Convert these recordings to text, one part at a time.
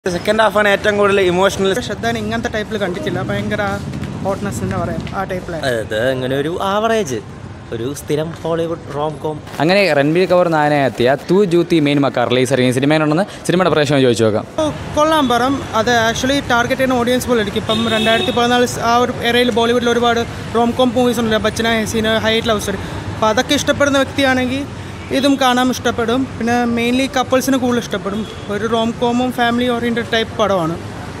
second ഹാഫാണ് ഏറ്റവും കൂടുതൽ emotional ശ്രദ്ധാൻ ഇങ്ങനത്തെ ടൈപ്പിൽ കണ്ടിട്ടില്ല ഭയങ്കര ഹോട്ട്നെസ് എന്ന് പറയാം ആ ടൈപ്പിലായിരുന്നു അത് അങ്ങനെ ഒരു ആവറേജ് ഒരു സ്ഥിരം ഹോളിവുഡ് റോം കോം അങ്ങനെ രൺബീർ കപൂർ നായകനായി എത്തിയ തു ജൂത്തി മെയിൻ മക്കാർ റിലീസ് ഇറങ്ങിയ സിനിമയിലുണ്ടെന്ന് സിനിമയുടെ പ്രേക്ഷകൻ ചോദിച്ചു നോക്കാം ഓ, കൊള്ളാം പറം അത് ആക്ച്വലി ടാർഗറ്റ് ചെയ്യുന്ന ഓഡിയൻസ് പോലെ ഇരിക്കും ഇപ്പം രണ്ടായിരത്തി പതിനാല് ആ ഒരു എറയിൽ ബോളിവുഡിൽ ഒരുപാട് റോം കോം മൂവീസ് ഉണ്ടല്ലോ ബച്ചന ഹസീന ഹൈറ്റ് ലവ് സ്റ്റോറി അപ്പോൾ അതൊക്കെ ഇഷ്ടപ്പെടുന്ന വ്യക്തിയാണെങ്കിൽ ഇതും കാണാൻ ഇഷ്ടപ്പെടും പിന്നെ മെയിൻലി കപ്പിൾസിന് കൂടുതൽ ഇഷ്ടപ്പെടും ഒരു റോം കോമും ഫാമിലി ഓറിയൻറ്റഡ് ടൈപ്പ് പടമാണ്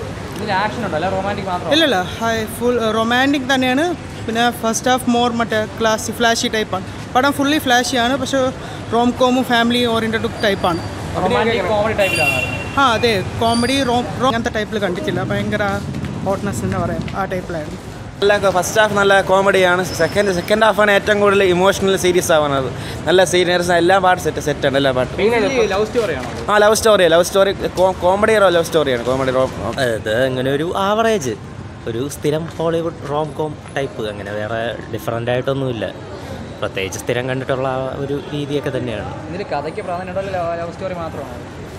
ആക്ഷൻ ഉണ്ടല്ലോ റൊമാൻറ്റിക് മാത്രം ഇല്ലല്ല ഹൈ ഫുൾ റൊമാൻറ്റിക് തന്നെയാണ് പിന്നെ ഫസ്റ്റ് ഹാഫ് മോർ മറ്റേ ക്ലാസി ഫ്ലാഷി ടൈപ്പാണ് പടം ഫുള്ളി ഫ്ലാഷിയാണ് പക്ഷേ റോം കോമും ഫാമിലി ഓറിയൻറ്റഡ് ടൈപ്പാണ് റൊമാൻറ്റിക് കോമഡി ടൈപ്പിലാണ് ആ അതെ കോമഡി റോം റോം അങ്ങനത്തെ ടൈപ്പിൽ കണ്ടിട്ടില്ല ഭയങ്കര ഹോട്ട്നെസ് എന്ന് പറയാം ആ ടൈപ്പിലായിരുന്നു നല്ല ഫസ്റ്റ് ഹാഫ് നല്ല കോമഡിയാണ് സെക്കൻഡ് സെക്കൻഡ് ഹാഫാണ് ഏറ്റവും കൂടുതൽ ഇമോഷണൽ സീരിയസ് ആവുന്നത് നല്ല സീരിയസ് എല്ലാ പാട്ടും സെറ്റ് സെറ്റാണ് എല്ലാ പാട്ടും ലവ് സ്റ്റോറിയാണോ ആ love story love story comedy love സ്റ്റോറിയാണ് കോമഡി റോം അത് അങ്ങനെ ഒരു ആവറേജ് ഒരു സ്ഥിരം ഹോളിവുഡ് റോം കോം ടൈപ്പ് അങ്ങനെ വേറെ ഡിഫറെൻ്റ് ആയിട്ടൊന്നുമില്ല പ്രത്യേകിച്ച് സ്ഥിരം കണ്ടിട്ടുള്ള ആ ഒരു രീതിയൊക്കെ തന്നെയാണ് ഇതിൽ കഥയ്ക്ക് പ്രാധാന്യം ഉണ്ടല്ലോ ലവ് സ്റ്റോറി മാത്രമാണ്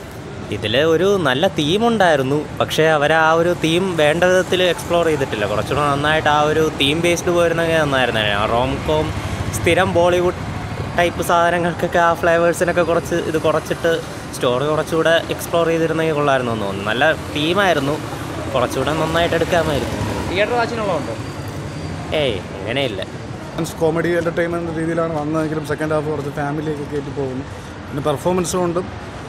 ഇതിൽ ഒരു നല്ല തീമുണ്ടായിരുന്നു പക്ഷേ അവർ ആ ഒരു തീം വേണ്ട വിധത്തിൽ എക്സ്പ്ലോർ ചെയ്തിട്ടില്ല കുറച്ചുകൂടെ നന്നായിട്ട് ആ ഒരു തീം ബേസ്ഡ് പോയിരുന്നെങ്കിൽ നന്നായിരുന്നു ആ റോം കോം സ്ഥിരം ബോളിവുഡ് ടൈപ്പ് സാധനങ്ങൾക്കൊക്കെ ആ ഫ്ലേവേഴ്സിനൊക്കെ കുറച്ച് ഇത് കുറച്ചിട്ട് സ്റ്റോറി കുറച്ചുകൂടെ എക്സ്പ്ലോർ ചെയ്തിരുന്നെങ്കിൽ കൊള്ളായിരുന്നു എന്ന് തോന്നുന്നു നല്ല തീമായിരുന്നു കുറച്ചുകൂടെ നന്നായിട്ട് എടുക്കാമായിരുന്നു തിയേറ്റർ വാച്ചിനുള്ളതുണ്ടോ ഏയ് അങ്ങനെയില്ല കോമഡി എൻ്റർടൈൻമെൻറ്റ് രീതിയിലാണ് വന്നതെങ്കിലും സെക്കൻഡ് ഹാഫ് കുറച്ച് ഫാമിലിയൊക്കെ കയറ്റി പോകുന്നു പിന്നെ പെർഫോമൻസ് കൊണ്ടും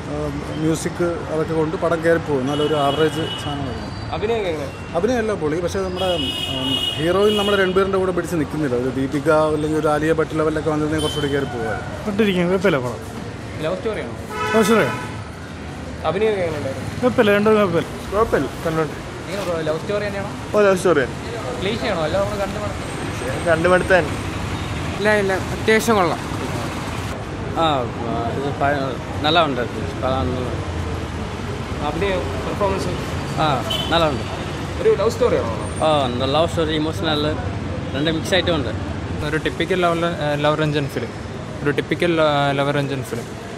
മ്യൂസിക് അതൊക്കെ കൊണ്ട് പടം കയറി പോകും നല്ലൊരു ആവറേജ് സാധനമായിരുന്നു അഭിനയമല്ല പൊളി പക്ഷേ നമ്മുടെ ഹീറോയിൻ നമ്മുടെ രണ്ടുപേരുടെ കൂടെ പിടിച്ച് നിൽക്കുന്നില്ല ഒരു ദീപിക അല്ലെങ്കിൽ ഒരു ആലിയ ഭട്ട് ലെവലിലൊക്കെ വന്നിരുന്നെങ്കിൽ കുറച്ചുകൂടി കയറി പോകുമായിരുന്നു ഇട്ടിരിക്കും കുഴപ്പമില്ല പടം ലവ് സ്റ്റോറിയാണോ ആവശ്യമാണ് അഭിനയം എങ്ങനെയുണ്ടായിരുന്നു കുഴപ്പമില്ല രണ്ടും കുഴപ്പമില്ല കുഴപ്പമില്ല കണ്ടോണ്ട് ഇങ്ങനെ ലവ് സ്റ്റോറി തന്നെയാണോ ഓ ലവ് സ്റ്റോറിയാണ് ക്ലീശയാണോ അല്ല നമ്മൾ കണ്ടു രണ്ടു മടുത്താൻ ഇല്ല ഇല്ല അത്യാവശ്യം കൊള്ളാം ആ ഇത് നല്ല ഉണ്ട് അഭിനയം പെർഫോമൻസ് ആ നല്ല ഉണ്ട് ഒരു ലവ് സ്റ്റോറിയാണോ ആ ലവ് സ്റ്റോറി ഇമോഷണൽ രണ്ട് മിക്സ് ആയിട്ടും ഉണ്ട് ഒരു typical love Luv Ranjan film ഒരു ടിപ്പിക്കൽ ലവ് രഞ്ജൻ ഫിലിം